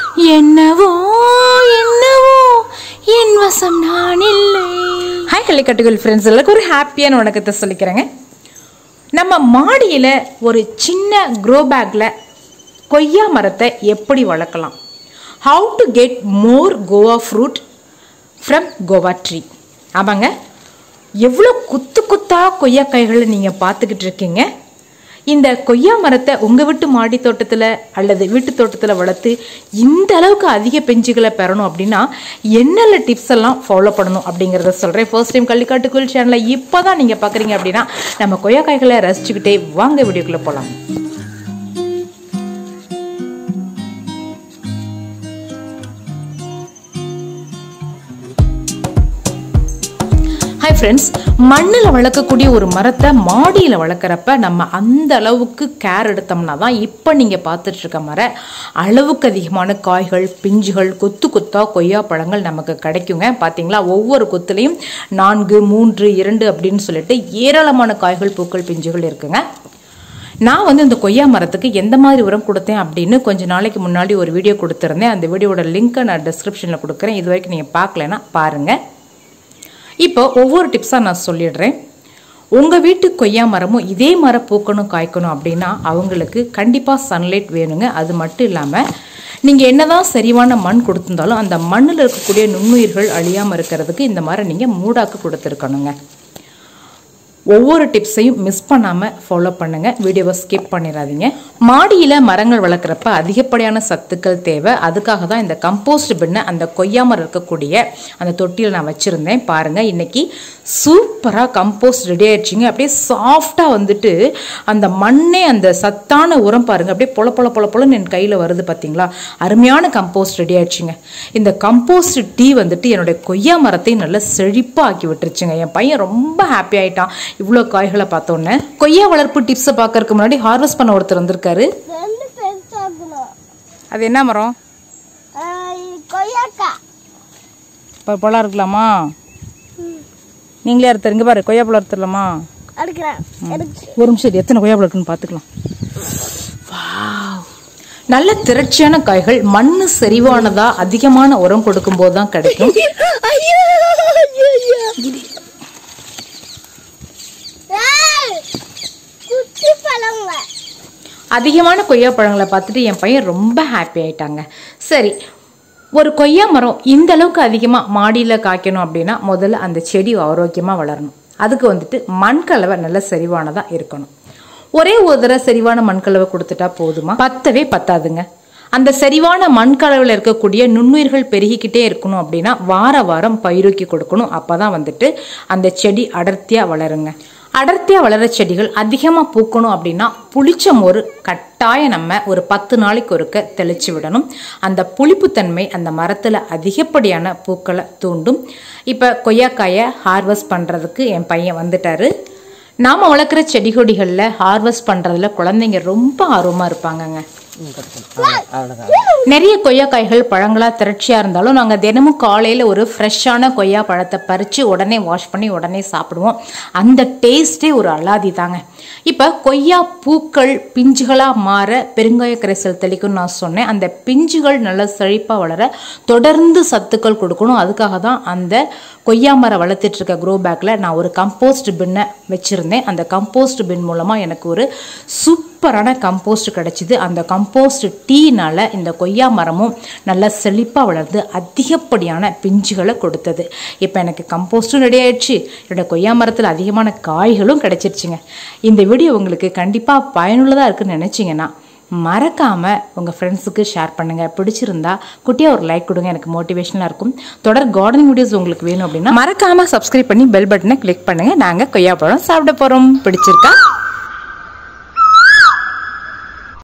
என்னவோ என்னவோ என் வசம் நான் இல்லை ஹாய் கள்ளிக்கட்டுகள் ஃப்ரெண்ட்ஸ் எல்லாருக்கும் ஒரு ஹாப்பியான வணக்கத்தை சொல்லிக்கிறேங்க நம்ம மாடியில் ஒரு சின்ன க்ரோ பேக்கில் கொய்யா மரத்தை எப்படி வளர்க்கலாம் how to get more guava fruit from guava tree ஆமாங்க எவ்வளோ குத்து குத்தா கொய்யாக்காய்களை நீங்கள் பார்த்துக்கிட்டு இருக்கீங்க இந்த கொய்யா மரத்தை உங்கள் வீட்டு மாடி தோட்டத்தில் அல்லது வீட்டு தோட்டத்தில் வளர்த்து இந்த அளவுக்கு அதிக பெஞ்சுகளை பெறணும் அப்படின்னா என்னென்ன டிப்ஸ் எல்லாம் ஃபாலோ பண்ணணும் அப்படிங்கிறத சொல்கிறேன் ஃபர்ஸ்ட் டைம் கள்ளிக்காட்டுக்குள் சேனலை இப்போ தான் நீங்கள் பார்க்குறீங்க அப்படின்னா நம்ம கொய்யாக்காய்களை ரசிச்சுக்கிட்டே வாங்க வீடியோக்குள்ளே போகலாம் ஹாய் ஃப்ரெண்ட்ஸ் மண்ணில் வளர்க்கக்கூடிய ஒரு மரத்தை மாடியில் வளர்க்குறப்ப நம்ம அந்த அளவுக்கு கேர் எடுத்தோம்னா தான் இப்போ நீங்கள் பார்த்துட்டு இருக்க மர அளவுக்கு அதிகமான காய்கள் பிஞ்சுகள் கொத்து கொத்தா கொய்யா பழங்கள் நமக்கு கிடைக்குங்க பார்த்தீங்களா ஒவ்வொரு கொத்துலேயும் நான்கு மூன்று இரண்டு அப்படின்னு சொல்லிட்டு ஏராளமான காய்கள் பூக்கள் பிஞ்சுகள் இருக்குங்க நான் வந்து இந்த கொய்யா மரத்துக்கு எந்த மாதிரி உரம் கொடுத்தேன் அப்படின்னு கொஞ்ச நாளைக்கு முன்னாடி ஒரு வீடியோ கொடுத்துருந்தேன் அந்த வீடியோட லிங்க்கை நான் டிஸ்கிரிப்ஷனில் கொடுக்குறேன் இது வரைக்கும் நீங்கள் பார்க்கலன்னா பாருங்கள் இப்போ ஒவ்வொரு டிப்ஸாக நான் சொல்லிடுறேன் உங்கள் வீட்டு கொய்யா மரமும் இதே மரம் பூக்கணும் காய்க்கணும் அப்படின்னா அவங்களுக்கு கண்டிப்பாக சன்லைட் வேணுங்க அது மட்டும் இல்லாமல் நீங்கள் என்னதான் சரிவான மண் கொடுத்துருந்தாலும் அந்த மண்ணில் இருக்கக்கூடிய நுண்ணுயிர்கள் அழியாமல் இருக்கிறதுக்கு இந்த மாதிரி நீங்கள் மூடாக்கு கொடுத்துருக்கணுங்க ஒவ்வொரு டிப்ஸையும் மிஸ் பண்ணாமல் ஃபாலோ பண்ணுங்கள் வீடியோவை ஸ்கிப் பண்ணிடாதீங்க மாடியில் மரங்கள் வளர்க்குறப்ப அதிகப்படியான சத்துக்கள் தேவை அதுக்காக தான் இந்த கம்போஸ்ட் பின்னை அந்த கொய்யாமரம் இருக்கக்கூடிய அந்த தொட்டியில் நான் வச்சுருந்தேன் பாருங்கள் இன்னைக்கு சூப்பராக கம்போஸ்ட் ரெடி ஆயிடுச்சுங்க அப்படியே சாஃப்டாக வந்துட்டு அந்த மண்ணே அந்த சத்தான உரம் பாருங்கள் அப்படியே பொல பொல பொல பொலன்னு என் கையில் வருது பார்த்தீங்களா அருமையான கம்போஸ்ட் ரெடி ஆயிடுச்சுங்க இந்த கம்போஸ்ட் டீ வந்துட்டு என்னுடைய கொய்யா மரத்தை நல்லா செழிப்பாக ஆக்கி விட்டுருச்சுங்க என் பையன் ரொம்ப ஹாப்பி ஆயிட்டான் இவ்வளோ காய்களை பார்த்தோன்னே கொய்யா வளர்ப்பு டிப்ஸை பார்க்கறதுக்கு முன்னாடி ஹார்வெஸ்ட் பண்ண ஒருத்தர் வந்திருக்காரு ரெண்டு பெருசாகணும் அது என்ன மரம் கொய்யாக்கா இப்போ பழம் இருக்கலாமா நீங்களே அறுத்துருங்க பாரு கொய்யா பழம் அறுத்துடலாமா எடுக்கிறேன் எடுத்து ஒரு நிமிஷம் இரு, எத்தனை கொய்யா பழம் இருக்குன்னு பார்த்துக்கலாம் வாவ். நல்ல திரட்சியான காய்கள் மண்ணு செறிவானதா அதிகமான உரம் கொடுக்கும்போது தான் கிடைக்கும் ஐயோ ஐயோ ஏய், குட்டி பழங்க அதிகமான கொய்யா பழங்களை பார்த்துட்டு என் பையன் ரொம்ப ஹாப்பி ஆயிட்டாங்க சரி ஒரு கொய்யா மரம் இந்த அளவுக்கு அதிகமாக மாடியில் காய்க்கணும் அப்படின்னா முதல்ல அந்த செடி ஆரோக்கியமாக வளரணும் அதுக்கு வந்துட்டு மண்கலவை நல்ல செறிவானதாக இருக்கணும் ஒரே ஒரு தடவை செறிவான மண்கலவை கொடுத்துட்டா போதுமா பத்தவே பத்தாதுங்க அந்த செறிவான மண்கலவில் இருக்கக்கூடிய நுண்ணுயிர்கள் பெருகிக்கிட்டே இருக்கணும் அப்படின்னா வார வாரம் பயிரூக்கி கொடுக்கணும் அப்பதான் வந்துட்டு அந்த செடி அடர்த்தியாக வளருங்க அடர்த்தியாக வளர செடிகள் அதிகமாக பூக்கணும் அப்படின்னா புளிச்ச மோர் கட்டாயம் நம்ம ஒரு பத்து நாளைக்கு ஒருக்க தெளிச்சு விடணும் அந்த புளிப்புத்தன்மை அந்த மரத்தில் அதிகப்படியான பூக்களை தூண்டும் இப்போ கொய்யாக்காயை ஹார்வெஸ்ட் பண்ணுறதுக்கு என் பையன் வந்துட்டாரு நாம் வளர்க்குற செடி கொடிகளில் ஹார்வெஸ்ட் பண்ணுறதுல குழந்தைங்க ரொம்ப ஆர்வமாக இருப்பாங்கங்க நிறைய கொய்யாக்காய்கள் பழங்களா திரட்சியா இருந்தாலும் நாங்க தினமும் காலையில ஒரு ஃப்ரெஷ்ஷான கொய்யா பழத்தை பறிச்சு உடனே வாஷ் பண்ணி உடனே சாப்பிடுவோம் அந்த டேஸ்டே ஒரு அலாதி தாங்க இப்ப கொய்யா பூக்கள் பிஞ்சுகளா மாற பெருங்காய கரைசல் தெளிக்கும்னு நான் சொன்னேன் அந்த பிஞ்சுகள் நல்லா செழிப்பா வளர தொடர்ந்து சத்துக்கள் கொடுக்கணும் அதுக்காக தான் அந்த கொய்யா மரம் வளர்த்துட்டு இருக்க க்ரோ பேக்ல நான் ஒரு கம்போஸ்ட் பின்னை வச்சிருந்தேன் அந்த கம்போஸ்ட் பின் மூலமா எனக்கு ஒரு சூப்பரான கம்போஸ்ட் கிடைச்சிது அந்த கம்போஸ்ட் டீனால இந்த கொய்யா மரமும் நல்லா செழிப்பாக வளர்ந்து அதிகப்படியான பிஞ்சுகளை கொடுத்தது இப்போ எனக்கு கம்போஸ்ட்டும் ரெடி ஆயிடுச்சு என்னோட கொய்யா மரத்தில் அதிகமான காய்களும் கிடைச்சிருச்சுங்க இந்த வீடியோ உங்களுக்கு கண்டிப்பாக பயனுள்ளதாக இருக்குன்னு நினச்சிங்கன்னா மறக்காம உங்க ஃப்ரெண்ட்ஸுக்கு ஷேர் பண்ணுங்க பிடிச்சிருந்தா குட்டியா ஒரு லைக் கொடுங்க எனக்கு மோட்டிவேஷனாக இருக்கும் தொடர் கார்டனிங் வீடியோஸ் உங்களுக்கு வேணும் அப்படின்னா மறக்காம சப்ஸ்கிரைப் பண்ணி பெல் பட்டனை கிளிக் பண்ணுங்க நாங்க கொய்யா பழம் சாப்பிட போறோம் பிடிச்சிருக்கா